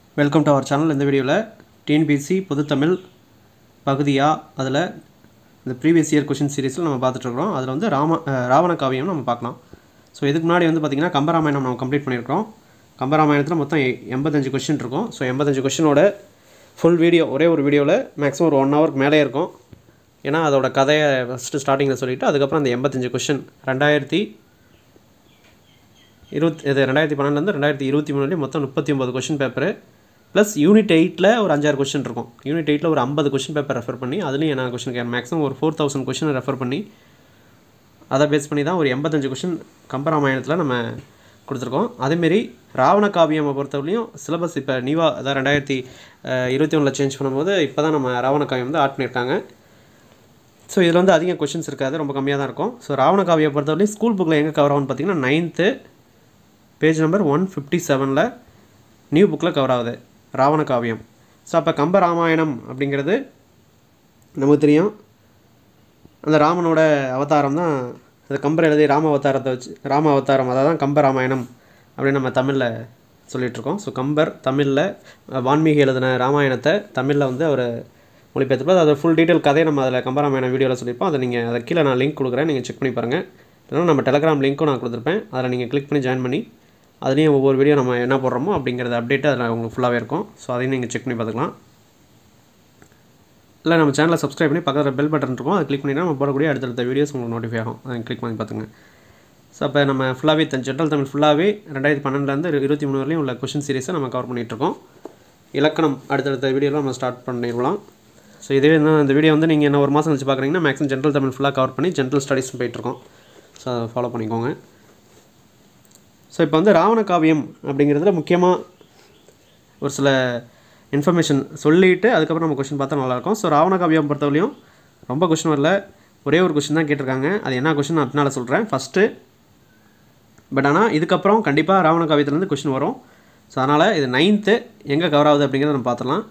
welcome to our channel இந்த வீடியோவில் TNPSC பொதுத்தமிழ் பகுதியா அதில் இந்த ப்ரீவியஸ் இயர் கொஷின் சீரிஸில் நம்ம பார்த்துட்ருக்குறோம் அதில் வந்து ராம அஹ், ராவண காவியம் நம்ம பார்க்கலாம் ஸோ இதுக்கு முன்னாடி வந்து பார்த்திங்கன்னா கம்பராமாயணம் நம்ம கம்ப்ளீட் பண்ணியிருக்கோம் கம்பராமாயணத்தில் மொத்தம் எ- எண்பத்தஞ்சு கொஷின் இருக்கும் ஸோ எண்பத்தஞ்சு கொஷினோட ஃபுல் வீடியோ ஒரே ஒரு வீடியோவில் மேக்ஸிமம் ஒரு ஒன் ஹவருக்கு மேலே இருக்கும் ஏன்னா அதோட கதையை ஃபஸ்ட்டு ஸ்டார்டிங்கில் சொல்லிவிட்டு அதுக்கப்புறம் அந்த எண்பத்தஞ்சு கொஷின் ரெண்டாயிரத்தி இருபத்தி இது ரெண்டாயிரத்தி பன்னெண்டுலேருந்து ரெண்டாயிரத்தி இருபத்தி மூணு வரையும் மொத்தம் முப்பத்தி ஒம்பது கொஷின் பேப்பரு ப்ளஸ் யூனிட் எயிட்டில் ஒரு அஞ்சாறு கொஷின் இருக்கும் யூனிட் எயிட்டில் ஒரு ஐம்பது கொஷின் பேப்பர் ரெஃபர் பண்ணி அதுலேயும் என்ன கொஷின் கேட்க மேக்ஸிமம் ஒரு ஃபோர் தௌசண்ட் கொஷின் ரெஃபர் பண்ணி அதை பேஸ் பண்ணி தான் ஒரு எண்பத்தஞ்சு கொஷின் கம்பராமாயணத்தில் நம்ம கொடுத்துருக்கோம் அதேமாரி ராவண காவியமை பொறுத்தவரையும் சிலபஸ் இப்போ நீவா அதான் ரெண்டாயிரத்தி இருபத்தி ஒன்றில் சேஞ்ச் பண்ணும்போது இப்போ தான் நம்ம ராவண காவியம் வந்து ஆட் பண்ணியிருக்காங்க ஸோ இதில் வந்து அதிக கொஷின்ஸ் இருக்காது ரொம்ப கம்மியாக தான் இருக்கும் ஸோ ராவண காவியை பொறுத்தவரையும் ஸ்கூல் புக்கில் எங்கே கவர் ஆகும்னு பார்த்தீங்கன்னா ninth page number one fifty செவனில் நியூ புக்கில் கவர் ஆகுது ராவண காவியம் ஸோ அப்போ கம்ப ராமாயணம் அப்படிங்கிறது நமக்கு தெரியும் அந்த ராமனோட அவதாரம் தான் அந்த கம்பர் எழுதி ராம அவதாரத்தை வச்சு ராம அவதாரம் அதாவது தான் கம்ப ராமாயணம் அப்படின்னு நம்ம தமிழில் சொல்லிகிட்ருக்கோம் ஸோ கம்பர் தமிழில் வான்மீகி எழுதின ராமாயணத்தை தமிழில் வந்து அவர் மொழிபெயர்த்துப்பார் அதை ஃபுல் டீட்டெயில் கதையை நம்ம அதில் கம்பராமாயணம் வீடியோவில் சொல்லியிருப்போம் அதை நீங்கள் அதை கீழே நான் லிங்க் கொடுக்குறேன் நீங்கள் செக் பண்ணி பாருங்கள் இல்லைனா நம்ம டெலகிராம் லிங்க்கும் நான் கொடுத்துருப்பேன் அதில் நீங்கள் கிளிக் பண்ணி ஜாயின் பண்ணி அதுலேயும் ஒவ்வொரு வீடியோ நம்ம என்ன போடுறோமோ அப்படிங்கிறத அப்டேட் அதில் உங்களுக்கு ஃபுல்லாகவே இருக்கும் ஸோ அதையும் நீங்கள் செக் பண்ணி பார்த்துக்கலாம் இல்லை நம்ம சேனலை சப்ஸ்கிரைப் பண்ணி பக்கத்தில் பெல் பட்டன் இருக்கும் அதை கிளிக் பண்ணினா நம்ம போடக்கூடிய அடுத்தடுத்த வீடியோஸ் உங்களுக்கு நோட்டிஃபை ஆகும் அதை கிளிக் பண்ணி பார்த்துங்க ஸோ அப்போ நம்ம ஃபுல்லாகவே ஜென்ரல் தமிழ் ஃபுல்லாகவே ரெண்டாயிரத்தி பன்னெண்டுலேருந்து இருபத்தி மூணு வரையும் உள்ள கொஷின் சீரிஸை நம்ம கவர் பண்ணிகிட்ருக்கோம் இலக்கணம் அடுத்தடுத்த வீடியோவில் நம்ம ஸ்டார்ட் பண்ணிடலாம் ஸோ இதே இன்னும் இந்த வீடியோ வந்து நீங்கள் என்ன ஒரு மாதம் கழிச்சு பார்க்குறீங்கன்னா மேக்ஸிமம் ஜென்ரல் தமிழ் ஃபுல்லாக கவர் பண்ணி ஜென்ரல் ஸ்டடீஸ் போயிட்டுருக்கோம் ஸோ அதை ஃபாலோ பண்ணிக்கோங்க ஸோ இப்போ வந்து ராவண காவியம் அப்படிங்கிறதுல முக்கியமாக ஒரு சில இன்ஃபர்மேஷன் சொல்லிவிட்டு அதுக்கப்புறம் நம்ம கொஷின் பார்த்தா நல்லாயிருக்கும் ஸோ ராவண காவியம் பொறுத்தவரையும் ரொம்ப கொஷின் வரல ஒரே ஒரு கொஷின் தான் கேட்டிருக்காங்க அது என்ன கொஷின் நான் பின்னால் சொல்கிறேன் ஃபஸ்ட்டு பட் ஆனால் இதுக்கப்புறம் கண்டிப்பாக ராவண காவியத்துலேருந்து கொஷின் வரும் ஸோ அதனால் இது நைன்த்து எங்கே கவர் ஆகுது அப்படிங்கிறத நம்ம பார்த்துடலாம்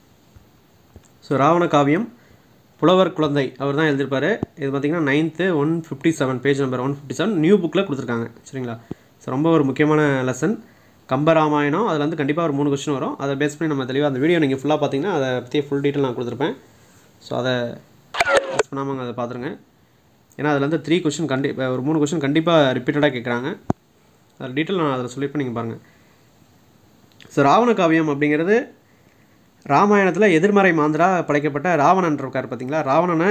ஸோ ராவண காவியம் புலவர் குழந்தை அவர் தான் எழுதியிருப்பார் இது பார்த்திங்கன்னா ninth one fifty seven page number one fifty seven new புக்கில் கொடுத்துருக்காங்க சரிங்களா ஸோ ரொம்ப ஒரு முக்கியமான லெசன் கம்பராமாயணம் அதில் வந்து கண்டிப்பாக ஒரு மூணு கொஸ்டின் வரும் அதை பேஸ் பண்ணி நம்ம தெளிவாக அந்த வீடியோ நீங்கள் ஃபுல்லாக பார்த்தீங்கன்னா அதை பற்றி ஃபுல் டீட்டெயில் நான் கொடுத்துருப்பேன் ஸோ அதை மிஸ் பண்ணாமல் அதை பார்த்துருங்க ஏன்னா அதில் வந்து த்ரீ கொஷின் கண்டி ஒரு மூணு கொஷின் கண்டிப்பாக ரிப்பீட்டடாக கேட்குறாங்க அதில் டீட்டெயில் நான் அதில் சொல்லியிருப்பேன் நீங்கள் பாருங்கள் ஸோ ராவண காவியம் அப்படிங்கிறது ராமாயணத்தில் எதிர்மறை மாந்திரா படைக்கப்பட்ட ராவணன் இருக்கார் பார்த்தீங்களா ராவணனை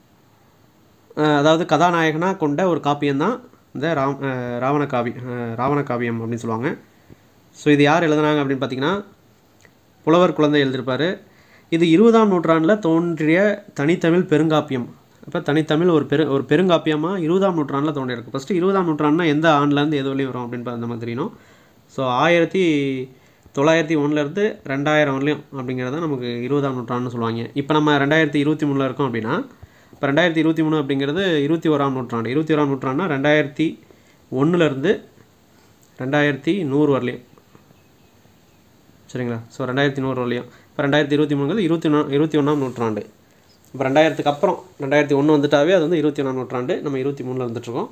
அஹ், அதாவது கதாநாயகனாக கொண்ட ஒரு காப்பியம் தான் இந்த ராம் அஹ், ராவண காவி அஹ், ராவண காவியம் அப்படின்னு சொல்லுவாங்க ஸோ இது யார் எழுதுனாங்க அப்படின்னு பார்த்தீங்கன்னா புலவர் குழந்தை எழுதியிருப்பார் இது இருபதாம் நூற்றாண்டில் தோன்றிய தனித்தமிழ் பெருங்காப்பியம் அப்போ தனித்தமிழ் ஒரு பெரு ஒரு பெருங்காப்பியமாக இருபதாம் நூற்றாண்டில் தோன்றியிருக்கு ஃபஸ்ட்டு இருபதாம் நூற்றாண்டுனா எந்த ஆண்டுலேருந்து எது வரையும் வரும் அப்படின்னு பார்த்து நமக்கு தெரியணும் ஸோ ஆயிரத்தி தொள்ளாயிரத்தி ஒன்றுலேருந்து ரெண்டாயிரம் வரலையும் அப்படிங்கிறது தான் நமக்கு இருபதாம் நூற்றாண்டுன்னு சொல்லுவாங்க இப்போ நம்ம ரெண்டாயிரத்தி இருபத்தி மூணில் இருக்கோம் அப்படின்னா இப்போ ரெண்டாயிரத்தி இருபத்தி மூணு அப்படிங்கிறது இருபத்தி ஓராம் நூற்றாண்டு இருபத்தி ஓராம் நூற்றாண்டுனா ரெண்டாயிரத்தி ஒன்றுலேருந்து ரெண்டாயிரத்தி நூறு வரலையும் சரிங்களா ஸோ ரெண்டாயிரத்தி நூறு வரலையும் இப்போ ரெண்டாயிரத்தி இருபத்தி மூணுங்கிறது இருபத்தி ஒன்றா இருபத்தி ஒன்றாம் நூற்றாண்டு இப்போ ரெண்டாயிரத்துக்கு அப்புறம் ரெண்டாயிரத்தி ஒன்று வந்துட்டாவே அது வந்து இருபத்தி ஒன்றாம் நூற்றாண்டு நம்ம இருபத்தி மூணில் வந்துட்டுருக்கோம்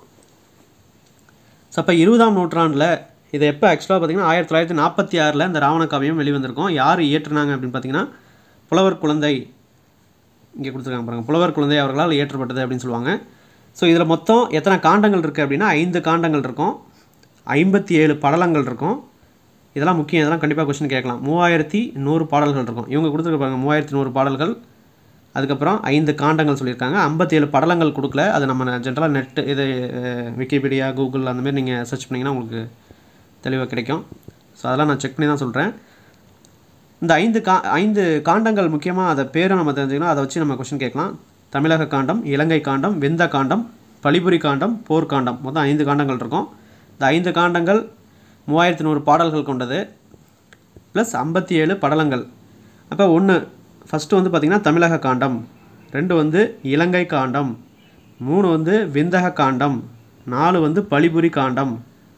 ஸோ அப்போ இருபதாம் நூற்றாண்டில் இது எப்போ ஆக்சுவலாக பார்த்தீங்கன்னா ஆயிரத்தி தொள்ளாயிரத்தி நாற்பத்தி ஆறில் இந்த ராவண காவியம் வெளிவந்திருக்கும் யார் இயற்றுனாங்க அப்படின்னு பார்த்தீங்கன்னா புலவர் குழந்தை இங்கே கொடுத்துருக்காங்க பாருங்கள் புலவர் குழந்தை அவர்களால் இயற்றப்பட்டது அப்படின்னு சொல்லுவாங்க ஸோ இதில் மொத்தம் எத்தனை காண்டங்கள் இருக்குது அப்படின்னா ஐந்து காண்டங்கள் இருக்கும் ஐம்பத்தி ஏழு படலங்கள் இருக்கும் இதெல்லாம் முக்கியம் இதெல்லாம் கண்டிப்பாக கொஸ்டின் கேட்கலாம் மூவாயிரத்தி நூறு பாடல்கள் இருக்கும் இவங்க கொடுத்துருப்பாங்க மூவாயிரத்தி நூறு பாடல்கள் அதுக்கப்புறம் ஐந்து காண்டங்கள் சொல்லியிருக்காங்க ஐம்பத்தி ஏழு படலங்கள் கொடுக்கல அது நம்ம ஜென்ரலாக நெட்டு இது அஹ், விக்கிபீடியா கூகுள் அந்த மாதிரி நீங்கள் சர்ச் பண்ணிங்கன்னா உங்களுக்கு தெளிவாக கிடைக்கும் ஸோ அதெல்லாம் நான் செக் பண்ணி தான் சொல்கிறேன் இந்த ஐந்து கா ஐந்து காண்டங்கள் முக்கியமாக அதை பேரை நம்ம தெரிஞ்சுக்கணும் அதை வச்சு நம்ம கொஸ்டின் கேட்கலாம் தமிழக காண்டம் இலங்கை காண்டம் வெந்த காண்டம் பலிபுரி காண்டம் போர்க்காண்டம் மொத்தம் ஐந்து காண்டங்கள் இருக்கும் இந்த ஐந்து காண்டங்கள் மூவாயிரத்தி நூறு பாடல்கள் கொண்டது ப்ளஸ் ஐம்பத்தி ஏழு படலங்கள் அப்போ ஒன்று ஃபஸ்ட்டு வந்து பார்த்திங்கன்னா தமிழக காண்டம் ரெண்டு வந்து இலங்கை காண்டம் மூணு வந்து விந்தக காண்டம் நாலு வந்து பலிபுரி காண்டம்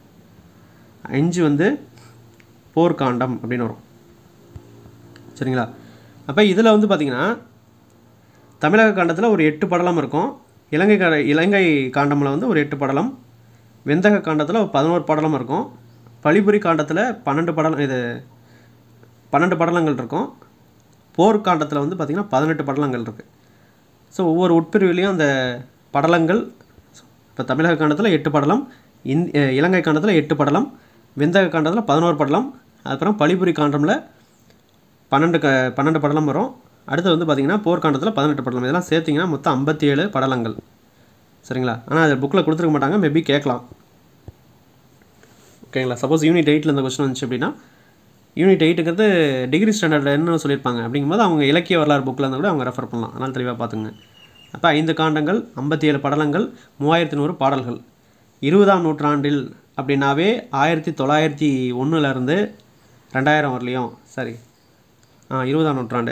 அஞ்சு வந்து போர்க்காண்டம் அப்படின்னு வரும் சரிங்களா அப்போ இதில் வந்து பார்த்திங்கன்னா தமிழக காண்டத்தில் ஒரு எட்டு படலம் இருக்கும் இலங்கை கா இலங்கை காண்டமில் வந்து ஒரு எட்டு படலம் வெந்தக காண்டத்தில் ஒரு பதினோரு படலம் இருக்கும் பலிபுரி காண்டத்தில் பன்னெண்டு படலம் இது பன்னெண்டு படலங்கள் இருக்கும் போர்க்காண்டத்தில் வந்து பார்த்திங்கன்னா பதினெட்டு படலங்கள் இருக்குது ஸோ ஒவ்வொரு உட்பிரிவிலையும் அந்த படலங்கள் இப்போ தமிழக காண்டத்தில் எட்டு படலம் இந் அஹ் இலங்கை காண்டத்தில் எட்டு படலம் விந்தக காண்டத்தில் பதினோரு படலம் அதுக்கப்புறம் பழிபுரி காண்டமில் பன்னெண்டு க பன்னெண்டு படலம் வரும் அடுத்து வந்து பார்த்திங்கன்னா போர்க்காண்டத்தில் பதினெட்டு படலம் இதெல்லாம் சேர்த்திங்கன்னா மொத்தம் ஐம்பத்தி ஏழு படலங்கள் சரிங்களா ஆனால் அது புக்கில் கொடுத்துருக்க மாட்டாங்க மேபி கேட்கலாம் ஓகேங்களா சப்போஸ் யூனிட் எயிட்டில் இந்த கொஸ்டின் வந்துச்சு அப்படின்னா யூனிட் எயிட்டுங்கிறது டிகிரி ஸ்டாண்டர்டில் என்ன சொல்லியிருப்பாங்க அப்படிங்கும்போது அவங்க இலக்கிய வரலாறு புக்கில் இருந்தால் கூட அவங்க ரெஃபர் பண்ணலாம் அதனால் தெளிவாக பார்த்துங்க அப்போ ஐந்து காண்டங்கள் ஐம்பத்தி ஏழு படலங்கள் மூவாயிரத்தி நூறு பாடல்கள் இருபதாம் நூற்றாண்டில் அப்படின்னாவே ஆயிரத்தி தொள்ளாயிரத்தி ஒன்றுலேருந்து ரெண்டாயிரம் வரலையும் சரி ஆ இருபதாம் நூற்றாண்டு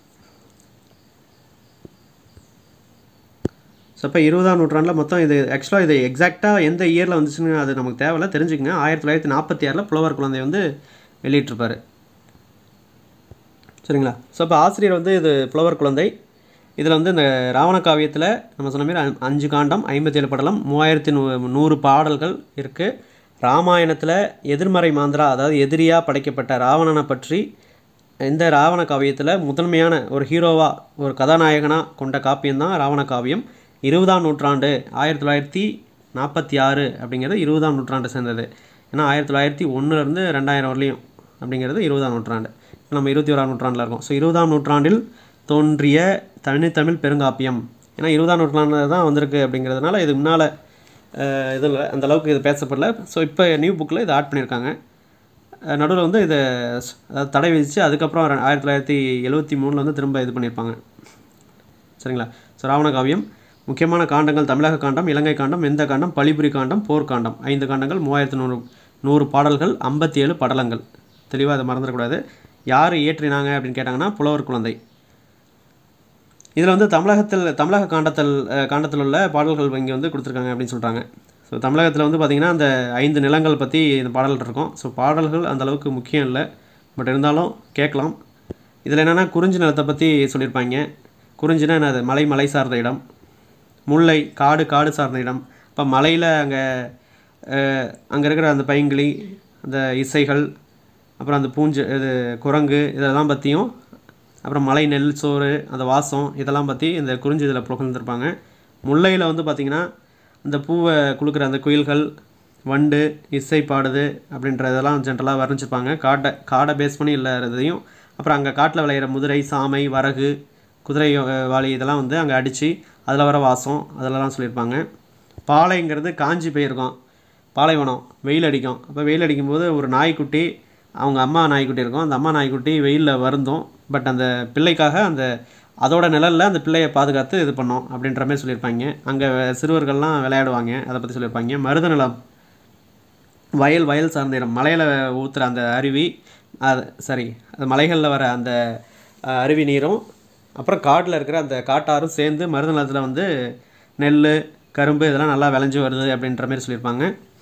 ஸோ இப்போ இருபதாம் நூற்றாண்டில் மொத்தம் இது ஆக்சுவலாக இது எக்ஸாக்டாக எந்த இயரில் வந்துச்சுன்னு அது நமக்கு தேவையில்ல தெரிஞ்சுக்கங்க ஆயிரத்தி தொள்ளாயிரத்தி நாற்பத்தி ஆறில் புலவர் குழந்தை வந்து வெளியிட்டிருப்பார் சரிங்களா ஸோ இப்போ ஆசிரியர் வந்து இது புலவர் குழந்தை இதில் வந்து இந்த ராவண காவியத்தில் நம்ம சொன்ன மாதிரி அ- அஞ்சு காண்டம் ஐம்பத்தேழு படலம் மூவாயிரத்தி நூ நூறு பாடல்கள் இருக்குது ராமாயணத்தில் எதிர்மறை மாந்திரா அதாவது எதிரியாக படைக்கப்பட்ட ராவணனை பற்றி இந்த ராவண காவியத்தில் முதன்மையான ஒரு ஹீரோவா ஒரு கதாநாயகனாக கொண்ட காப்பியம்தான் ராவண காவியம் இருபதாம் நூற்றாண்டு ஆயிரத்தி தொள்ளாயிரத்தி நாற்பத்தி ஆறு அப்படிங்கிறது இருபதாம் நூற்றாண்டை சேர்ந்தது ஏன்னா ஆயிரத்தி தொள்ளாயிரத்தி ஒன்றுலேருந்து ரெண்டாயிரம் வரலையும் அப்படிங்கிறது இருபதாம் நூற்றாண்டு இப்போ நம்ம இருபத்தி ஓராம் நூற்றாண்டில் இருக்கோம் ஸோ இருபதாம் நூற்றாண்டில் தோன்றிய தனித்தமிழ் பெருங்காப்பியம் ஏன்னா இருபதாம் நூற்றாண்டில் தான் வந்திருக்கு அப்படிங்கிறதுனால இது முன்னால் இதில் அந்த அளவுக்கு இது பேசப்படல ஸோ இப்போ நியூ புக்கில் இதை ஆட் பண்ணியிருக்காங்க நடுவில் வந்து இதை ஸ்- அதாவது தடை விதித்து அதுக்கப்புறம் ரெ- ஆயிரத்தி தொள்ளாயிரத்தி எழுவத்தி மூணில் வந்து திரும்ப இது பண்ணியிருப்பாங்க சரிங்களா ஸோ ராவண காவியம் முக்கியமான காண்டங்கள் தமிழக காண்டம் இலங்கை காண்டம் எந்த காண்டம் பழிபுரி காண்டம் போர்க்காண்டம் ஐந்து காண்டங்கள் மூவாயிரத்து நூறு நூறு பாடல்கள் ஐம்பத்தி ஏழு படலங்கள் தெளிவாக அதை மறந்துடக்கூடாது யார் இயற்றினாங்க அப்படின்னு கேட்டாங்கன்னா புலவர் குழந்தை இதில் வந்து தமிழகத்தில் தமிழக காண்டத்தில் அஹ், காண்டத்தில் உள்ள பாடல்கள் இங்கே வந்து கொடுத்துருக்காங்க அப்படின்னு சொல்கிறாங்க ஸோ தமிழகத்தில் வந்து பார்த்திங்கன்னா அந்த ஐந்து நிலங்கள் பற்றி இந்த பாடல்கள் இருக்கும் ஸோ பாடல்கள் அந்த அளவுக்கு முக்கியம் இல்லை பட் இருந்தாலும் கேட்கலாம் இதில் என்னென்னா குறிஞ்சி நிலத்தை பற்றி சொல்லியிருப்பாங்க குறிஞ்சினா என்னது மலை மலை சார்ந்த இடம் முல்லை காடு காடு சார்ந்த இடம் இப்போ மலையில் அங்கே அங்கே இருக்கிற அந்த பைங்கிளி அந்த இசைகள் அப்புறம் அந்த பூஞ்சு இது குரங்கு இதெல்லாம் பற்றியும் அப்புறம் மலை நெல் சோறு அந்த வாசம் இதெல்லாம் பற்றி இந்த குறிஞ்சி இதில் புகழ்ந்துருப்பாங்க முல்லையில் வந்து பார்த்திங்கன்னா இந்த பூவை குலுக்கிற அந்த குயில்கள் வண்டு இசை பாடுது அப்படின்ற இதெல்லாம் ஜென்ரலாக வர்ணிச்சிருப்பாங்க காட்டை காடை பேஸ் பண்ணி இல்லாததையும் அப்புறம் அங்கே காட்டில் விளையிற முதிரை சாமை வரகு குதிரை அஹ், வாளி இதெல்லாம் வந்து அங்கே அடித்து அதில் வர வாசம் அதெல்லாம் சொல்லியிருப்பாங்க பாலைங்கிறது காஞ்சி போயிருக்கும் பாலைவனம் வெயில் அடிக்கும் அப்போ வெயில் அடிக்கும்போது ஒரு நாய்க்குட்டி அவங்க அம்மா நாய்க்குட்டி இருக்கும் அந்த அம்மா நாய்க்குட்டி வெயிலில் வருந்தும் பட் அந்த பிள்ளைக்காக அந்த அதோட நிழல்ல அந்த பிள்ளையை பாதுகாத்து இது பண்ணோம் அப்படின்ற மாதிரி சொல்லியிருப்பாங்க அங்கே சிறுவர்கள்லாம் விளையாடுவாங்க அதை பற்றி சொல்லியிருப்பாங்க மருத நிலம் வயல் வயல் சார்ந்த இடம் மலையில் ஊற்றுற அந்த அருவி அது சரி அந்த மலைகளில் வர அந்த அஹ், அருவி நீரும் அப்புறம் காட்டில் இருக்கிற அந்த காட்டாரும் சேர்ந்து மருத நிலத்தில் வந்து நெல் கரும்பு இதெல்லாம் நல்லா விளைஞ்சு வருது அப்படின்ற மாதிரி சொல்லியிருப்பாங்க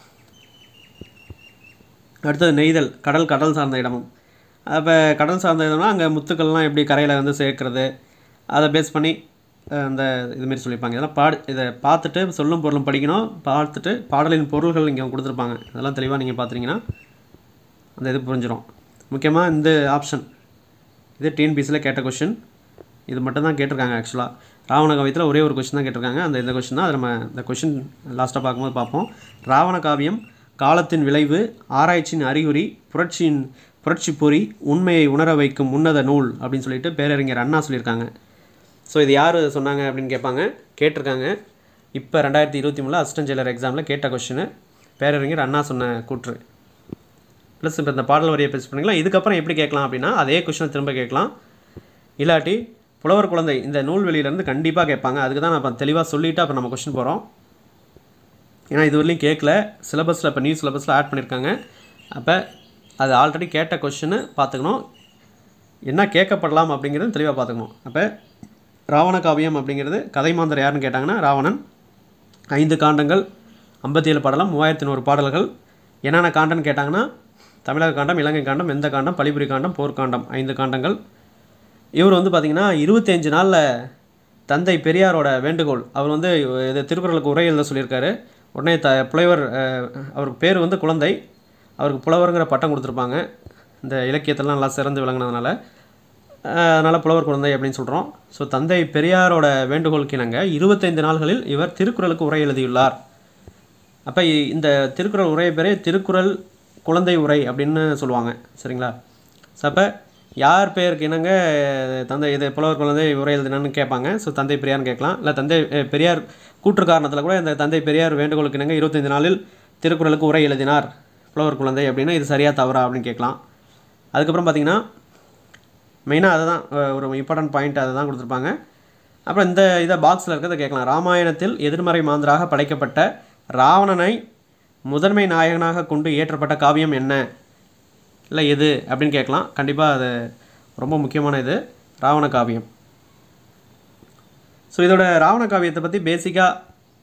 அடுத்தது நெய்தல் கடல் கடல் சார்ந்த இடமும் அப்போ கடல் சார்ந்த இடம்னா அங்கே முத்துக்கள்லாம் எப்படி கரையில் வந்து சேர்க்கறது அதை பேஸ் பண்ணி அஹ், அந்த இதுமாரி சொல்லியிருப்பாங்க இதெல்லாம் பாடு இதை பார்த்துட்டு சொல்லும் பொருளும் படிக்கணும் பார்த்துட்டு பாடலின் பொருள்கள் இங்கே கொடுத்துருப்பாங்க அதெல்லாம் தெளிவாக நீங்கள் பார்த்துட்டீங்கன்னா அந்த இது புரிஞ்சிடும் முக்கியமாக இந்த ஆப்ஷன் இது டிஎன்பிசியில் கேட்ட கொஷின் இது மட்டும் தான் கேட்டிருக்காங்க ஆக்சுவலாக ராவண காவியத்தில் ஒரே ஒரு கொஷின் தான் கேட்டிருக்காங்க அந்த இந்த கொஷின் தான் அது நம்ம இந்த கொஷின் லாஸ்ட்டாக பார்க்கும்போது பார்ப்போம் ராவண காவியம் காலத்தின் விளைவு ஆராய்ச்சியின் அறிகுறி புரட்சியின் புரட்சி பொறி உண்மையை உணர வைக்கும் உன்னத நூல் அப்படின்னு சொல்லிட்டு பேரறிஞர் அண்ணா சொல்லியிருக்காங்க ஸோ இது யார் சொன்னாங்க அப்படின்னு கேட்பாங்க கேட்டிருக்காங்க இப்போ ரெண்டாயிரத்தி இருபத்தி மூணில் அசிஸ்டன்ட் ஜெயிலர் எக்ஸாமில் கேட்ட கொஷின் பேரறிஞர் அண்ணா சொன்ன கூற்று ப்ளஸ் இப்போ இந்த பாடல் வரியை பேஸ் பண்ணிக்கலாம் இதுக்கப்புறம் எப்படி கேட்கலாம் அப்படின்னா அதே கொஷினை திரும்ப கேட்கலாம் இல்லாட்டி புலவர் குழந்தை இந்த நூல்வெளியிலேருந்து கண்டிப்பாக கேட்பாங்க அதுக்கு தான் நான் இப்போ தெளிவாக சொல்லிவிட்டு அப்புறம் நம்ம கொஷின் போகிறோம் ஏன்னா இது வரலையும் கேட்கல சிலபஸில் இப்போ நியூ சிலபஸில் ஆட் பண்ணியிருக்காங்க அப்போ அது ஆல்ரெடி கேட்ட கொஷின்னு பார்த்துக்கணும் என்ன கேட்கப்படலாம் அப்படிங்கிறது தெளிவாக பார்த்துக்கணும் அப்போ ராவண காவியம் அப்படிங்கிறது கதை மாந்தர் யாருன்னு கேட்டாங்கன்னா ராவணன் ஐந்து காண்டங்கள் ஐம்பத்தி ஏழு பாடலாம் மூவாயிரத்தி நூறு பாடல்கள் என்னென்ன காண்டம்னு கேட்டாங்கன்னா தமிழக காண்டம் இலங்கை காண்டம் எந்த காண்டம் பழிபுரி காண்டம் போர்க்காண்டம் ஐந்து காண்டங்கள் இவர் வந்து பார்த்திங்கன்னா இருபத்தஞ்சு நாளில் தந்தை பெரியாரோட வேண்டுகோள் அவர் வந்து இது திருக்குறளுக்கு உரை எழுத சொல்லியிருக்காரு உடனே த புலவர் அஹ், அவருக்கு பேர் வந்து குழந்தை அவருக்கு புலவருங்கிற பட்டம் கொடுத்துருப்பாங்க இந்த இலக்கியத்தெல்லாம் நல்லா சிறந்து விளங்குனதுனால அதனால் புலவர் குழந்தை அப்படின்னு சொல்கிறோம் ஸோ தந்தை பெரியாரோட வேண்டுகோளுக்கு இணங்க இருபத்தைந்து நாள்களில் இவர் திருக்குறளுக்கு உரை எழுதியுள்ளார் அப்போ இந்த திருக்குறள் உரை பேரே திருக்குறள் குழந்தை உரை அப்படின்னு சொல்லுவாங்க சரிங்களா ஸோ அப்போ யார் பெயருக்கு இணங்க தந்தை இது புலவர் குழந்தை உரை எழுதினான்னு கேட்பாங்க ஸோ தந்தை பெரியார்னு கேட்கலாம் இல்லை தந்தை அஹ், பெரியார் கூற்று காரணத்தில் கூட இந்த தந்தை பெரியார் வேண்டுகோளுக்கு இணங்க இருபத்தைந்து நாளில் திருக்குறளுக்கு உரை எழுதினார் புலவர் குழந்தை அப்படின்னா இது சரியா தவறா அப்படின்னு கேட்கலாம் அதுக்கப்புறம் பார்த்தீங்கன்னா மெயினாக அதை தான் ஒரு இம்பார்ட்டன்ட் பாயிண்ட் அதை தான் கொடுத்துருப்பாங்க அப்புறம் இந்த இதை பாக்ஸில் இருக்கிறத கேட்கலாம் ராமாயணத்தில் எதிர்மறை மாந்தராக படைக்கப்பட்ட ராவணனை முதன்மை நாயகனாக கொண்டு இயற்றப்பட்ட காவியம் என்ன இல்லை எது அப்படின்னு கேட்கலாம் கண்டிப்பாக அது ரொம்ப முக்கியமான இது ராவண காவியம் ஸோ இதோட ராவண காவியத்தை பற்றி பேசிக்காக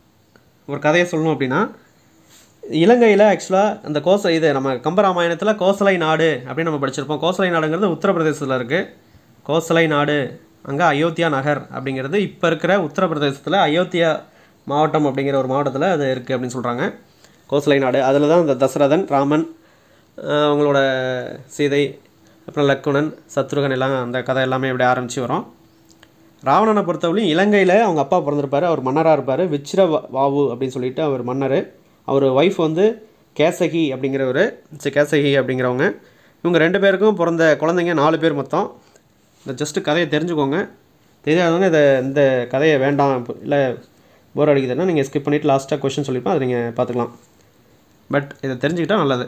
ஒரு கதையை சொல்லணும் அப்படின்னா இலங்கையில் ஆக்சுவலாக அந்த கோச இது நம்ம கம்பராமாயணத்தில் கோசலை நாடு அப்படின்னு நம்ம படிச்சிருப்போம் கோசலை நாடுங்கிறது உத்தரப்பிரதேசத்தில் இருக்குது கோசலை நாடு அங்கே அயோத்தியா நகர் அப்படிங்கிறது இப்போ இருக்கிற உத்தரப்பிரதேசத்தில் அயோத்தியா மாவட்டம் அப்படிங்கிற ஒரு மாவட்டத்தில் அது இருக்குது அப்படின்னு சொல்கிறாங்க கோசலை நாடு அதில் தான் இந்த தசரதன் ராமன் ஆஹ் அவங்களோட சீதை அப்புறம் லக்குணன் சத்ருகன் எல்லாம் அந்த கதை எல்லாமே இப்படி ஆரம்பித்து வரும் ராவணனை பொறுத்தவரையும் இலங்கையில் அவங்க அப்பா பிறந்திருப்பாரு அவர் மன்னராக இருப்பார் விச்சிர வா- வாவு அப்படின்னு சொல்லிட்டு அவர் மன்னர் அவர் ஒய்ஃப் வந்து கேசகி அப்படிங்கிறவர் சி- கேசகி அப்படிங்கிறவங்க இவங்க ரெண்டு பேருக்கும் பிறந்த குழந்தைங்க நாலு பேர் மொத்தம் இந்த ஜஸ்ட்டு கதையை தெரிஞ்சுக்கோங்க தெரியாதவங்க இதை இந்த கதையை வேண்டாம் இல்லை போர் அடிக்குதுன்னா நீங்கள் ஸ்கிப் பண்ணிவிட்டு லாஸ்ட்டாக கொஷின் சொல்லிப்போம் அதை நீங்கள் பார்த்துக்கலாம் பட் இதை தெரிஞ்சுக்கிட்டா நல்லது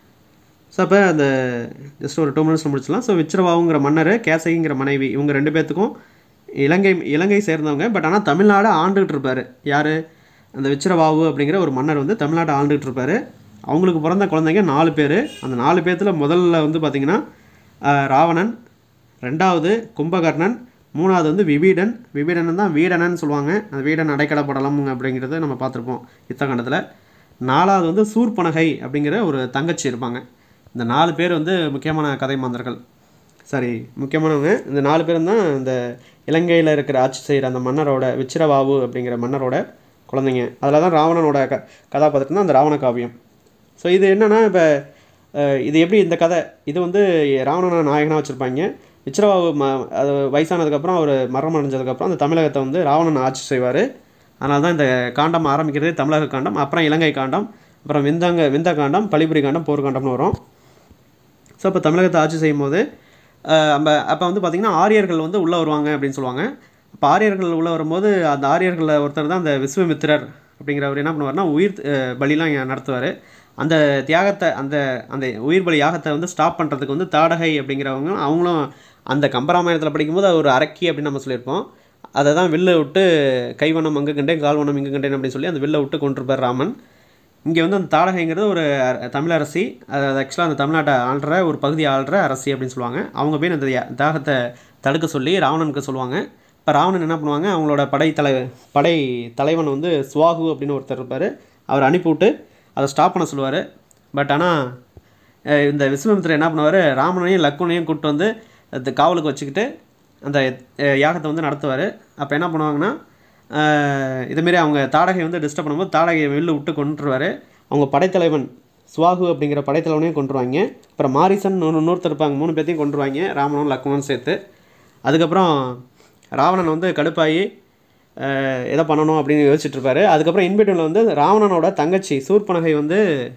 ஸோ அப்போ அந்த ஜஸ்ட் ஒரு டூ மினிட்ஸில் முடிச்சிடலாம் ஸோ விச்சிரவாவுங்கிற மன்னர் கேசகிங்கிற மனைவி இவங்க ரெண்டு பேர்த்துக்கும் இலங்கை இலங்கை சேர்ந்தவங்க பட் ஆனால் தமிழ்நாடு ஆண்டுகிட்டு இருப்பார் யார் அந்த விச்சிரவாவு அப்படிங்கிற ஒரு மன்னர் வந்து தமிழ்நாட்டை ஆண்டுகிட்டு இருப்பார் அவங்களுக்கு பிறந்த குழந்தைங்க நாலு பேர் அந்த நாலு பேர்த்தில் முதல்ல வந்து பார்த்திங்கன்னா ஆஹ், ராவணன் ரெண்டாவது கும்பகர்ணன் மூணாவது வந்து விபீடன் விபீடனன் தான் வீடனன்னு சொல்லுவாங்க அந்த வீடன் அடைக்கலப்படலம் அப்படிங்கிறத நம்ம பார்த்துருப்போம் யுத்தகண்டத்தில் நாலாவது வந்து சூர்பனகை அப்படிங்கிற ஒரு தங்கச்சி இருப்பாங்க இந்த நாலு பேர் வந்து முக்கியமான கதை மாந்தர்கள் சாரி முக்கியமானவங்க இந்த நாலு பேரும் தான் இந்த இலங்கையில் இருக்கிற ஆட்சி செய்கிற அந்த மன்னரோட விச்சிரவாவு அப்படிங்கிற மன்னரோட குழந்தைங்க அதில் தான் ராவணனோட க கதாபாத்திரம் தான் அந்த ராவண காவியம் ஸோ இது என்னென்னா இப்போ இது எப்படி இந்த கதை இது வந்து ராவணனை நாயகனாக வச்சுருப்பாங்க விச்சிரவாவு ம அது வயசானதுக்கப்புறம் அவர் மரணம் அடைஞ்சதுக்கப்புறம் அந்த தமிழகத்தை வந்து ராவணன் ஆட்சி செய்வார் அதனால தான் இந்த காண்டம் ஆரம்பிக்கிறதே தமிழக காண்டம் அப்புறம் இலங்கை காண்டம் அப்புறம் விந்தங்க விந்த காண்டம் பழிபுரி காண்டம் போர் காண்டம்னு வரும் ஸோ இப்போ தமிழகத்தை ஆட்சி செய்யும் போது நம்ம அப்போ வந்து பார்த்திங்கன்னா ஆரியர்கள் வந்து உள்ளே வருவாங்க அப்படின்னு சொல்லுவாங்க அப்போ ஆரியர்கள் உள்ளே வரும்போது அந்த ஆரியர்களில் ஒருத்தர் தான் அந்த விஸ்வமித்திரர் அப்படிங்கிறவர் என்ன பண்ணுவார்னா உயிர் அஹ், பலிலாம் இங்க நடத்துவார் அந்த தியாகத்தை அந்த அந்த உயிர் பலி யாகத்தை வந்து ஸ்டாப் பண்ணுறதுக்கு வந்து தாடகை அப்படிங்கிறவங்க அவங்களும் அந்த கம்பராமாயணத்தில் படிக்கும்போது அது ஒரு அரக்கி அப்படின்னு நம்ம சொல்லியிருப்போம் அதை தான் வில்லை விட்டு கைவனம் அங்கே கண்டேன் கால்வனம் இங்கே கண்டேன் அப்படின்னு சொல்லி அந்த வில்லை விட்டு கொண்டிருப்பார் ராமன் இங்கே வந்து அந்த தாடகைங்கிறது ஒரு அர- தமிழரசி அது ஆக்சுவலாக அந்த தமிழ்நாட்டை ஆள்ற ஒரு பகுதி ஆள்ற அரசி அப்படின்னு சொல்லுவாங்க அவங்க போய் அந்த யா- தாகத்தை தடுக்க சொல்லி ராவணனுக்கு சொல்லுவாங்க இப்போ ராவணன் என்ன பண்ணுவாங்க அவங்களோட படை தலை படை தலைவன் வந்து சுவாகு அப்படின்னு ஒருத்தர் இருப்பார் அவர் அனுப்பிவிட்டு அதை ஸ்டாப் பண்ண சொல்லுவார் பட் ஆனால் இந்த விஸ்வமித்திரர் என்ன பண்ணுவார் ராமனையும் லக்குனையும் கூப்பிட்டு வந்து அது காவலுக்கு வச்சுக்கிட்டு அந்த அஹ், யாகத்தை வந்து நடத்துவார் அப்போ என்ன பண்ணுவாங்கன்னா அஹ், இதுமாரி அவங்க தாடகை வந்து டிஸ்டர்ப் பண்ணும்போது தாடகையை வெளில விட்டு கொண்டுருவார் அவங்க படைத்தலைவன் சுவாகு அப்படிங்கிற படைத்தலைவனையும் கொண்டுருவாங்க அப்புறம் மாரிசன் இன்னொரு இன்னொருத்தர் இருப்பாங்க மூணு பேர்த்தையும் கொண்டுருவாங்க ராமனும் லக்மனும் சேர்த்து அதுக்கப்புறம் ராவணன் வந்து கடுப்பாகி அஹ், எதை பண்ணணும் அப்படின்னு யோசிச்சுட்டு இருப்பாரு அதுக்கப்புறம் இன்பிட்வீனில் வந்து ராவணனோட தங்கச்சி சூர்பனகை வந்து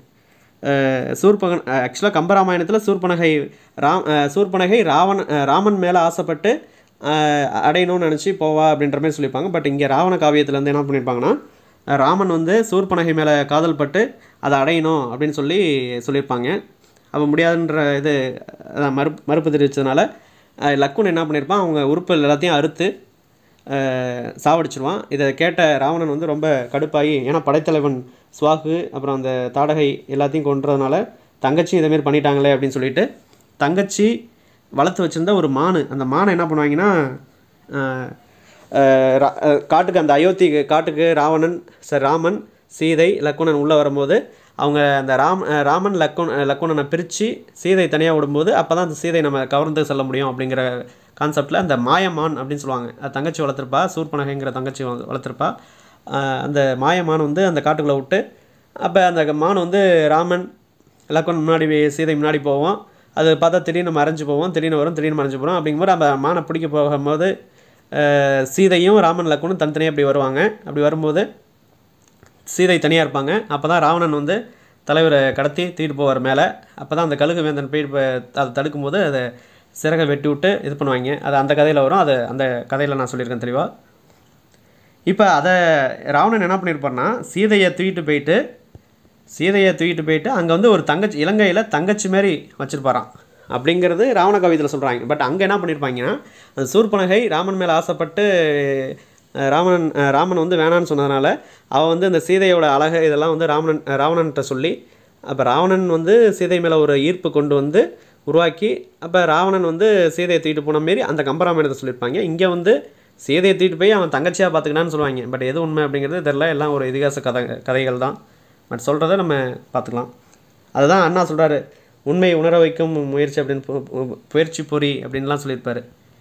அஹ், சூர்பகன் ஆக்சுவலாக கம்பராமாயணத்தில் சூர்பனகை ராம் அஹ், சூர்பனகை ராவண அஹ், ராமன் மேலே ஆசைப்பட்டு அஹ், அடையணும்னு நினச்சி போவா அப்படின்ற மாதிரி சொல்லியிருப்பாங்க பட் இங்கே ராவண காவியத்தில் வந்து என்ன பண்ணியிருப்பாங்கன்னா அஹ், ராமன் வந்து சூர்பனகை மேலே காதல் பட்டு அதை அடையணும் அப்படின்னு சொல்லி சொல்லியிருப்பாங்க அப்போ முடியாதுன்ற இது அதான் மறுப்பு மறுப்பு தெரிவித்ததுனால அஹ், லக்குன் என்ன பண்ணியிருப்பான் அவங்க உறுப்புகள் எல்லாத்தையும் அறுத்து அஹ், சாவடிச்சிருவான் இதை கேட்ட ராவணன் வந்து ரொம்ப கடுப்பாகி ஏன்னா படைத்தலைவன் சுவாகு அப்புறம் அந்த தாடகை எல்லாத்தையும் கொன்றதுனால தங்கச்சி இதேமாரி பண்ணிட்டாங்களே அப்படின்னு சொல்லிட்டு தங்கச்சி வளர்த்து வச்சிருந்த ஒரு மானு அந்த மானை என்ன பண்ணுவாங்கன்னா அஹ், அஹ், ரா- அஹ், காட்டுக்கு அந்த அயோத்தி காட்டுக்கு ராவணன் சார் ராமன் சீதை லக்குணன் உள்ளே வரும்போது அவங்க அந்த ராம் அஹ், ராமன் லக்குன் லக்குணனை பிரித்து சீதை தனியாக விடும்போது அப்போ தான் அந்த சீதை நம்ம கவர்ந்து செல்ல முடியும் அப்படிங்கிற கான்செப்டில் அந்த மாயமான் அப்படின்னு சொல்லுவாங்க அது தங்கச்சி வளர்த்துருப்பா சூர்பனகைங்கிற தங்கச்சி வள- வளர்த்துருப்பா அஹ், அந்த மாயமான் வந்து அந்த காட்டுக்குள்ளே விட்டு அப்போ அந்த மான் வந்து ராமன் லக்குன் முன்னாடி வே- சீதை முன்னாடி போவோம் அது பார்த்தா திடீர்னு மறைஞ்சு போவோம் திடீர்னு வரும் திடீர்னு மறைஞ்சு போகிறோம் அப்படிங்கும்போது அந்த மானை பிடிக்க போகும்போது அஹ், சீதையும் ராமன் லக்குனும் தனித்தனியாக அப்படி வருவாங்க அப்படி வரும்போது சீதை தனியாக இருப்பாங்க அப்போ தான் ராவணன் வந்து தலைவரை கடத்தி தூக்கிட்டு போவார் மேலே அப்போ தான் அந்த கழுகு வேந்தன் போய் இப்போ அதை தடுக்கும்போது அதை சிறகை வெட்டி விட்டு இது பண்ணுவாங்க அது அந்த கதையில் வரும் அது அந்த கதையில் நான் சொல்லியிருக்கேன் தெளிவாக இப்போ அதை ராவணன் என்ன பண்ணியிருப்பார்னா சீதையை தூக்கிட்டு போயிட்டு சீதையை தூக்கிட்டு போயிட்டு அங்கே வந்து ஒரு தங்கச்சி இலங்கையில் தங்கச்சி மாதிரி வச்சுருப்பாராம் அப்படிங்கிறது ராவண கவிதையில் சொல்கிறாங்க பட் அங்கே என்ன பண்ணியிருப்பாங்கன்னா அந்த சூர்பனகை ராமன் மேலே ஆசைப்பட்டு அஹ், ராமன் அஹ், ராமன் வந்து வேணான்னு சொன்னதுனால அவள் வந்து அந்த சீதையோட அழகு இதெல்லாம் வந்து ராவணன் அஹ், ராவணன்கிட்ட சொல்லி அப்போ ராவணன் வந்து சீதை மேலே ஒரு ஈர்ப்பு கொண்டு வந்து உருவாக்கி அப்போ ராவணன் வந்து சீதையை தூக்கிட்டு போன மாரி அந்த கம்பராமாயணத்தை சொல்லியிருப்பாங்க இங்கே வந்து சீதையை தூக்கிட்டு போய் அவன் தங்கச்சியாக பார்த்துக்கினான்னு சொல்லுவாங்க பட் எது உண்மை அப்படிங்கிறது தெரியல எல்லாம் ஒரு இதிகாச கதை கதைகள் தான் பட் சொல்கிறத நம்ம பார்த்துக்கலாம் அதுதான் அண்ணா சொல்கிறாரு உண்மை உணர வைக்கும் முயற்சி அப்படின்னு பு- பு- முயற்சி பொறி அப்படின்லாம் சொல்லியிருப்பாரு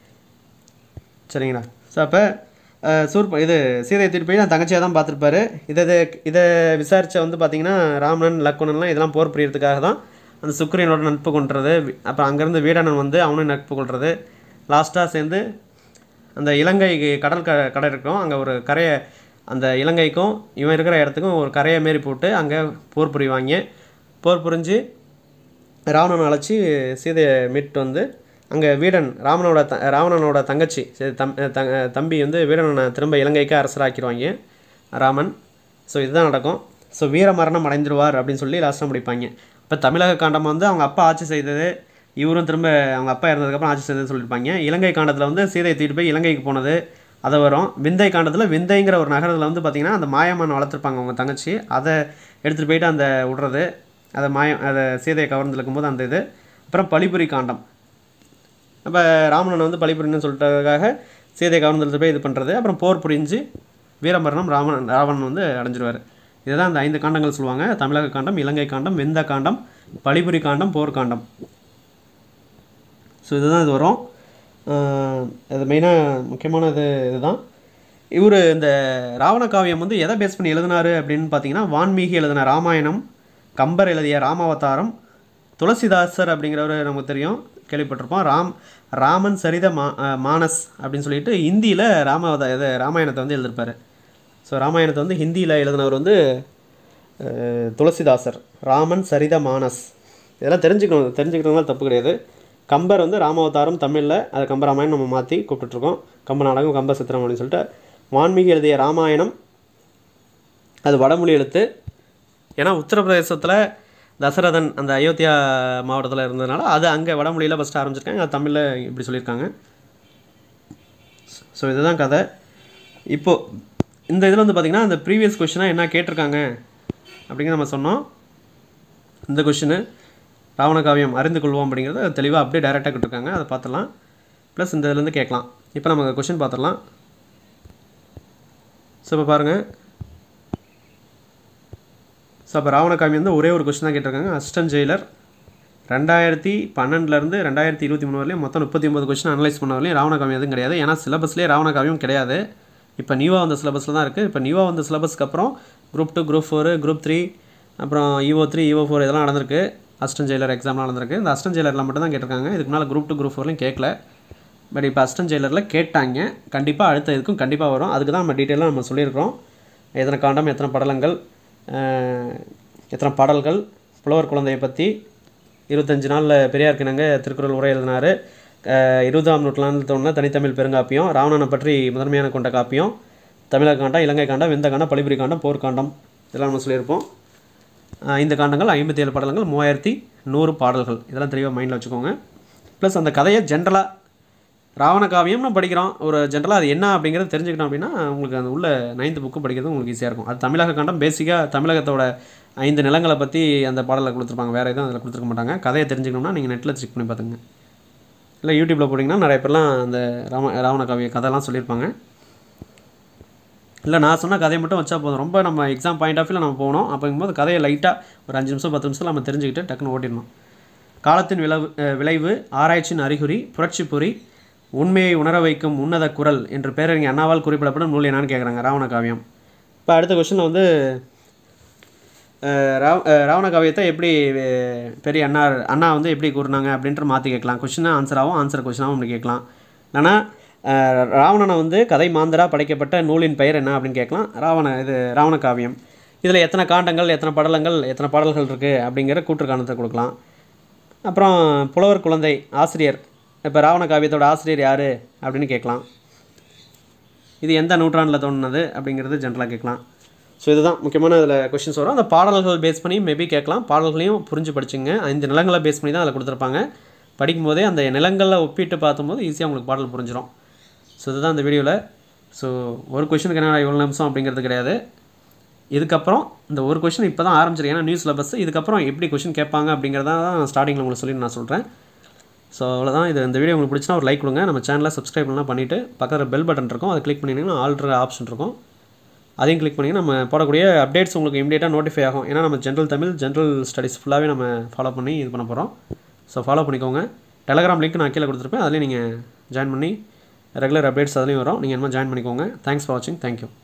சரிங்களா ஸோ அப்போ சூர் இது சீதையை தூக்கிட்டு போய் நான் தங்கச்சியாக தான் பார்த்துருப்பாரு இதை இதை- இதை விசாரித்த வந்து பார்த்தீங்கன்னா ராமணன் லக்குணன்லாம் இதெல்லாம் போர் புரியறதுக்காக தான் அந்த சுக்கிரியனோட நட்பு கொண்டுறது அப்புறம் அங்கேருந்து வீடணன் வந்து அவனும் நட்பு கொள்வது லாஸ்ட்டாக சேர்ந்து அந்த இலங்கை கடல் க கடை இருக்கும் அங்கே ஒரு கரையை அந்த இலங்கைக்கும் இவன் இருக்கிற இடத்துக்கும் ஒரு கரையை மாரி போட்டு அங்கே போர் புரிவாங்க போர் புரிஞ்சு ராவணனை அழைச்சி சீதையை மீட்டு வந்து அங்கே வீடன் ராமனோட த ராவணனோட தங்கச்சி சரி, தம் த- தம்பி வந்து வீரனை திரும்ப இலங்கைக்கு அரசராக்கிடுவாங்க ராமன் ஸோ இதுதான் நடக்கும் ஸோ வீர மரணம் அடைஞ்சிருவார் அப்படின்னு சொல்லி லாஸ்ட்டாக முடிப்பாங்க இப்போ தமிழக காண்டம் வந்து அவங்க அப்பா ஆட்சி செய்தது இவரும் திரும்ப அவங்க அப்பா இறந்ததுக்கப்புறம் ஆட்சி செய்ததுன்னு சொல்லியிருப்பாங்க இலங்கை காண்டத்தில் வந்து சீதையை தூக்கிட்டு போய் இலங்கைக்கு போனது அதை வரும் விந்தை காண்டத்தில் விந்தைங்கிற ஒரு நகரத்தில் வந்து பார்த்திங்கன்னா அந்த மாயமான் வளர்த்துருப்பாங்க அவங்க தங்கச்சி அதை எடுத்துகிட்டு போயிட்டு அந்த விடுறது அதை மாயம் அதை சீதையை கவர்ந்து இருக்கும்போது அந்த இது அப்புறம் பழிபுரி காண்டம் அப்போ ராமணன் வந்து பழிபுரின்னு சொல்லிட்டதுக்காக சீதை கவர்ந்தெடுத்து போய் இது பண்ணுறது அப்புறம் போர் புரிஞ்சு வீரமரணம் ராவணன் ராவணன் வந்து அடைஞ்சிருவார் இதுதான் அந்த ஐந்து காண்டங்கள் சொல்லுவாங்க தமிழக காண்டம் இலங்கை காண்டம் வெந்த காண்டம் பழிபுரி காண்டம் போர் காண்டம் ஸோ இதுதான் இது வரும் ஆஹ் இது மெயினாக முக்கியமான இது இதுதான் இவர் இந்த ராவண காவியம் வந்து எதை பேஸ் பண்ணி எழுதினாரு அப்படின்னு பார்த்தீங்கன்னா வான்மீகி எழுதின ராமாயணம் கம்பர் எழுதிய ராமாவதாரம் துளசிதாசர் அப்படிங்கிறவர் நமக்கு தெரியும் கேள்விப்பட்டிருப்போம் ராம் ராமன் சரித மா ஆஹ் மானஸ் அப்படின்னு சொல்லிட்டு ஹிந்தியில் ராமாவத இது ராமாயணத்தை வந்து எழுதியிருப்பார் ஸோ ராமாயணத்தை வந்து ஹிந்தியில் எழுதினவர் வந்து அஹ், துளசிதாசர் ராமன் சரித மானஸ் இதெல்லாம் தெரிஞ்சுக்கணும் தெரிஞ்சுக்கிறதுனால தப்பு கிடையாது கம்பர் வந்து ராமாவதாரம் தமிழில் அது கம்பராமாயணம் நம்ம மாற்றி கூப்பிட்டுருக்கோம் கம்ப நாடகம் கம்ப சித்திரம் அப்படின்னு சொல்லிட்டு வான்மீகி எழுதிய ராமாயணம் அது வடமொழி எழுத்து ஏன்னா உத்தரப்பிரதேசத்தில் தசரதன் அந்த அயோத்தியா மாவட்டத்தில் இருந்ததுனால அது அங்கே வடமொழியில் ஃபஸ்ட்டு ஆரம்பிச்சிருக்காங்க அது தமிழில் இப்படி சொல்லியிருக்காங்க ஸோ இதுதான் கதை இப்போது இந்த இதில் வந்து பார்த்திங்கன்னா இந்த ப்ரீவியஸ் கொஷினாக என்ன கேட்டிருக்காங்க அப்படிங்கிற நம்ம சொன்னோம் இந்த கொஷினு ராவண காவியம் அறிந்து கொள்வோம் அப்படிங்கிறத தெளிவாக அப்படியே டைரெக்டாக கேட்டிருக்காங்க அதை பார்த்துடலாம் ப்ளஸ் இந்த இதுலேருந்து கேட்கலாம் இப்போ நம்ம கொஷின் பார்த்துடலாம் ஸோ இப்போ பாருங்கள் ஸோ அப்போ ராவண காவியம் வந்து ஒரே ஒரு கொஸ்டின் தான் கேட்டிருக்காங்க அசிஸ்டன்ட் ஜெயிலர் ரெண்டாயிரத்தி பன்னெண்டுலேருந்து ரெண்டாயிரத்தி இருபத்தி மூணு வரலையும் மொத்தம் முப்பத்தி ஒம்பது கொஸ்டின் அனலைஸ் பண்ண வரலையும் ராவண காவியம் எதுவும் கிடையாது ஏன்னா சிலபஸ்லேயே ராவண காவியம் கிடையாது இப்போ நியூவாக வந்த சிலபஸில் தான் இருக்குது இப்போ நியூவாக வந்த சிலபஸ்க்கு அப்புறம் group two group four group three அப்புறம் இஓ த்ரீ இஓ ஃபோர் இதெல்லாம் நடந்திருக்கு அசிஸ்டன்ட் ஜெயிலர் எக்ஸாம்லாம் நடந்திருக்கு இந்த அசிஸ்டன்ட் ஜெயிலரில் மட்டும் தான் கேட்டிருக்காங்க இதுக்கு முன்னால் குரூப் டூ குரூப் ஃபோர்லையும் கேட்கல பட் இப்போ அசிஸ்டன்ட் ஜெயிலரில் கேட்டாங்க கண்டிப்பாக அடுத்த இதுக்கும் கண்டிப்பாக வரும் அதுக்கு தான் நம்ம டீட்டெயிலாக நம்ம சொல்லியிருக்கிறோம் எத்தனை காண்டம் எத்தனை படலங்கள் அஹ், எத்தனை பாடல்கள் புலவர் குழந்தையை பற்றி இருபத்தஞ்சு நாளில் பெரியார் கிணங்க திருக்குறள் உரை எழுதினார் இருபதாம் நூற்றாண்டில் தோணுன தனித்தமிழ் பெருங்காப்பியம் ராவணனை பற்றி முதன்மையான கொண்ட காப்பியம் தமிழக காண்டம் இலங்கை காண்டம் வெந்த காண்டம் பழிபுரி காண்டம் போர்க்காண்டம் இதெல்லாம் நம்ம சொல்லியிருப்போம் அஹ், இந்த காண்டங்கள் ஐம்பத்தி ஏழு பாடல்கள் மூவாயிரத்தி நூறு பாடல்கள் இதெல்லாம் தெளிவாக மைண்டில் வச்சுக்கோங்க ப்ளஸ் அந்த கதையை ஜென்ரலாக ராவண காவியம்னு படிக்கிறோம் ஒரு ஜென்ரலாக அது என்ன அப்படிங்கிறத தெரிஞ்சுக்கிட்டோம் அப்படின்னா உங்களுக்கு அந்த உள்ள நைன்த் புக்கு படிக்கிறது உங்களுக்கு ஈஸியாக இருக்கும் அது தமிழக காண்டம் பேசிக்காக தமிழகத்தோட ஐந்து நிலங்களை பற்றி அந்த பாடலில் கொடுத்துருப்பாங்க வேறு எதுவும் அதில் கொடுத்துருக்க மாட்டாங்க கதையை தெரிஞ்சுக்கணும்னா நீங்கள் நெட்டில் செக் பண்ணி பார்த்துங்க இல்லை யூடியூப்பில் போட்டிங்கன்னா நிறைய பேர்லாம் அந்த ராம ராவண காவிய கதைலாம் சொல்லியிருப்பாங்க இல்லை நான் சொன்ன கதையை மட்டும் வச்சா போதும் ரொம்ப நம்ம எக்ஸாம் பாயிண்ட் ஆஃப் வியூவில் நம்ம போகணும் அப்படிங்கும்போது கதையை லைட்டாக ஒரு அஞ்சு நிமிஷம் பத்து நிமிஷம் நம்ம தெரிஞ்சுக்கிட்டு டக்குன்னு ஓட்டிடணும் காலத்தின் விளைவு அஹ் விளைவு ஆராய்ச்சியின் அறிகுறி புரட்சி பொறி உண்மையை உணர வைக்கும் உன்னத குரல் என்று பேரறிஞர் அண்ணாவால் குறிப்பிடப்படும் நூல் என்னன்னு கேட்குறாங்க ராவண காவியம் இப்போ அடுத்த கொஷனில் வந்து அஹ், ராவ அஹ், ராவண காவியத்தை எப்படி அஹ், பெரிய அண்ணா அண்ணா வந்து எப்படி கூறினாங்க அப்படின்ற மாற்றி கேட்கலாம் கொஷினாக ஆன்சராகவும் ஆன்சர் கொஷினாகவும் அப்படி கேட்கலாம் இல்லைனா அஹ், ராவணனை வந்து கதை மாந்தரா படைக்கப்பட்ட நூலின் பெயர் என்ன அப்படின்னு கேட்கலாம் ராவண இது ராவண காவியம் இதில் எத்தனை காண்டங்கள் எத்தனை படலங்கள் எத்தனை பாடல்கள் இருக்குது அப்படிங்கிற கூற்று காரணத்தை கொடுக்கலாம் அப்புறம் புலவர் குழந்தை ஆசிரியர் இப்போ ராவண காவியத்தோட ஆசிரியர் யார் அப்படின்னு கேட்கலாம் இது எந்த நூற்றாண்டில் தோணுனது அப்படிங்கிறது ஜென்ரலாக கேட்கலாம் ஸோ இதுதான் முக்கியமான இதில் கொஷின்ஸ் வரும் அந்த பாடல்கள் பேஸ் பண்ணி மேபி கேட்கலாம் பாடல்களையும் புரிஞ்சு படிச்சுங்க இந்த நிலங்களை பேஸ் பண்ணி தான் அதில் கொடுத்துருப்பாங்க படிக்கும்போதே அந்த நிலங்களை ஒப்பிட்டு பார்க்கும்போது ஈஸியாக உங்களுக்கு பாடல் புரிஞ்சிடும் ஸோ இதுதான் இந்த வீடியோவில் ஸோ ஒரு கொஷனுக்கு என்ன இவ்வளோ நிமிஷம் அப்படிங்கிறது கிடையாது இதுக்கப்புறம் இந்த ஒரு கொஷின் இப்போ தான் ஆரம்பிச்சிருக்கேன் ஏன்னா நியூ சிலபஸ் இதுக்கப்புறம் எப்படி கொஷின் கேட்பாங்க அப்படிங்கிறத தான் ஸ்டார்டிங்கில் உங்களுக்கு சொல்லி நான் சொல்கிறேன் ஸோ அவ்வளோதான் இது இந்த வீடியோ உங்களுக்கு பிடிச்சினா ஒரு லைக் கொடுங்க நம்ம சேனலை சப்ஸ்கிரைப் பண்ணலாம் பண்ணிவிட்டு பக்கத்தில் பெல் பட்டன் இருக்கும் அதை கிளிக் பண்ணிங்கன்னா ஆல்ட்ரு ஆப்ஷன் இருக்கும் அதையும் கிளிக் பண்ணி நம்ம போடக்கூடிய அப்டேட்ஸ் உங்களுக்கு இமீடியட்டாக நோட்டிஃபை ஆகும் ஏன்னா நம்ம ஜென்ரல் தமிழ் ஜென்ரல் ஸ்டடீஸ் ஃபுல்லாகவே நம்ம ஃபாலோ பண்ணி இது பண்ண போகிறோம் ஸோ ஃபாலோ பண்ணிக்கோங்க டெலகிராம் லிங்க் நான் கீழே கொடுத்துருப்பேன் அதுலேயும் நீங்கள் ஜாயின் பண்ணி ரெகுலர் அப்டேட்ஸ் அதுலேயும் வரும் நீங்கள் என்ன ஜாயின் பண்ணிக்கோங்க தேங்க்ஸ் ஃபார் வாட்சிங் தேங்க்யூ